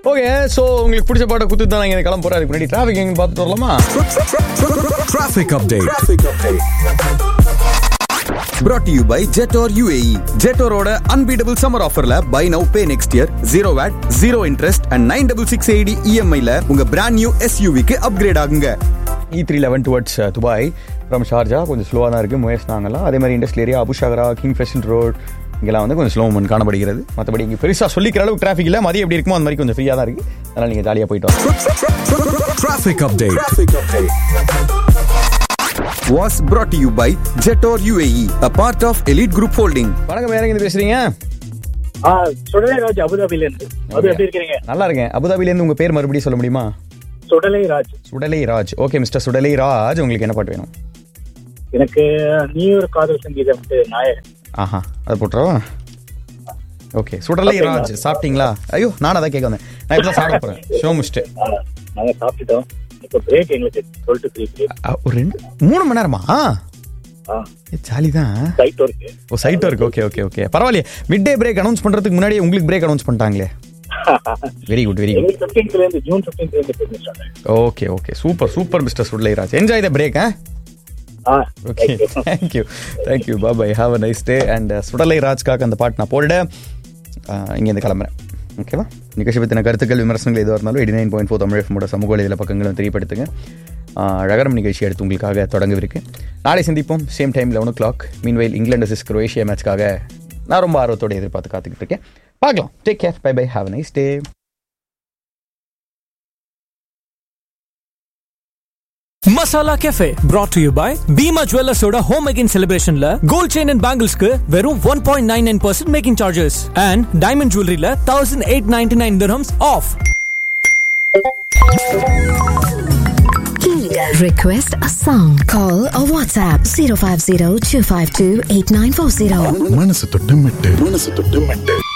Okay so உங்களுக்கு பிடிச்ச பாட்டை குத்து தான் இங்க கிளம்ப போறேன் அதுக்கு முன்னாடி டிராஃபிக் எங்க பார்த்துட்டு வரலாமா Traffic update. Brought to you by Jetor UAE. Jetoroட unbeatable summer offerல buy now pay next year zero VAT, zero interest and 9660 EMI ல உங்க brand new SUV க்கு upgrade ஆகுங்க. E three eleven towards Dubai from Sharjah கொஞ்சம் ஸ்லோவாக தான் இருக்குது முயஸ் நாங்கலாம் அதே மாதிரி industrial area Abu Shagara King Faisal Road இங்கெல்லாம் வந்து கொஞ்சம் ஸ்லோ மூமெண்ட் காணப்படுகிறது மற்றபடி இங்கே பெருசாக சொல்லிக்கிற அளவுக்கு டிராஃபிக் இல்லை மதியம் எப்படி இருக்குமோ அந்த மாதிரி கொஞ்சம் ஃப்ரீயாக தான் இருக்குது அதனால் நீங்கள் ஜாலியாக போயிட்டு வாங்க Traffic update. Was brought to you by Jetor UAE, a part of Elite Group Holding. வணக்கம் வேற எங்கே பேசுகிறீங்க ஆ சுடலை ராஜ் அபுதாபில இருந்து அது எப்படி இருக்கிறீங்க நல்லா இருக்கேன் அபுதாபிலேருந்து உங்கள் பேர் மறுபடியும் சொல்ல முடியுமா சுடலை ராஜ் சுடலை ராஜ் ஓகே மிஸ்டர் சுடலை ராஜ் உங்களுக்கு என்ன பாட்டு வேணும் எனக்கு நியூ காதல் சங்கீதம் வந்து நாயகன் ஆஹா அது போட்டுறவா ஓகே சுடலை ராஜ் சாப்பிட்டீங்களா ஐயோ நானும் அதான் கேட்க வந்தேன் நான் இப்போ தான் சாப்பிட போகிறேன் ஷோ முடிச்சுட்டு ஆ, நாங்க சாப்பிட்டுட்டோம் இப்போ பிரேக் எங்களுக்கு twelve to three break uh, ஒரு ரெண்டு மூணு மணி நேரமா ஜாலி தான் சைட் ஒர்க்கு ஓ சைட் இருக்கு ஓகே ஓகே ஓகே பரவாயில்லையே மிட் டே பிரேக் அனௌன்ஸ் பண்றதுக்கு முன்னாடி உங்களுக்கு பிரேக் அனௌன்ஸ் பண்ணிட்டாங்களே வெரி குட் வெரி குட் எங்களுக்கு ஃபிஃப்டீன்த்ல இருந்து ஜூன் ஃபிஃப்டீன்த்ல இருந்து business start okay okay super super mister Sudalai Raj enjoy the break ah ah okay thank you thank you bye bye have a nice day and Sudalai ராஜ்காக அந்த பாட்டு நான் போட இங்கேருந்து கிளம்புறேன் ஓகேவா நிகழ்ச்சி பற்றின கருத்துக்கள் விமர்சனங்கள் எதுவாக இருந்தாலும் eighty nine point four Tamil எஃப்மோட சமூக இதில் பக்கங்களும் தெரியப்படுத்துங்க ஆஹ் அழகரம் நிகழ்ச்சி எடுத்து உங்களுக்காக தொடங்கவிருக்கு நாளை சந்திப்போம் same time eleven o'clock meanwhile England versus Croatia மேட்ச்க்காக நான் ரொம்ப ஆர்வத்தோட எதிர்பார்த்து காத்துக்கிட்டு இருக்கேன் பார்க்கலாம் take care bye bye have a nice day masala cafe brought to you by Bhima ஜுவல்லர்ஸோட ஹோம் மேக்கிங் செலிப்ரேஷன்ல கோல்ட் செயின் அண்ட் பேங்கிள்ஸ்க்கு வெறும் one point nine nine percent making charges and diamond ஜுவல்லரியில thousand eight ninety nine dirhams off Request a song. Call or WhatsApp 050 252 8940. மனசு தொட்டு மெட்டு மனசு தொட்டு மெட்டு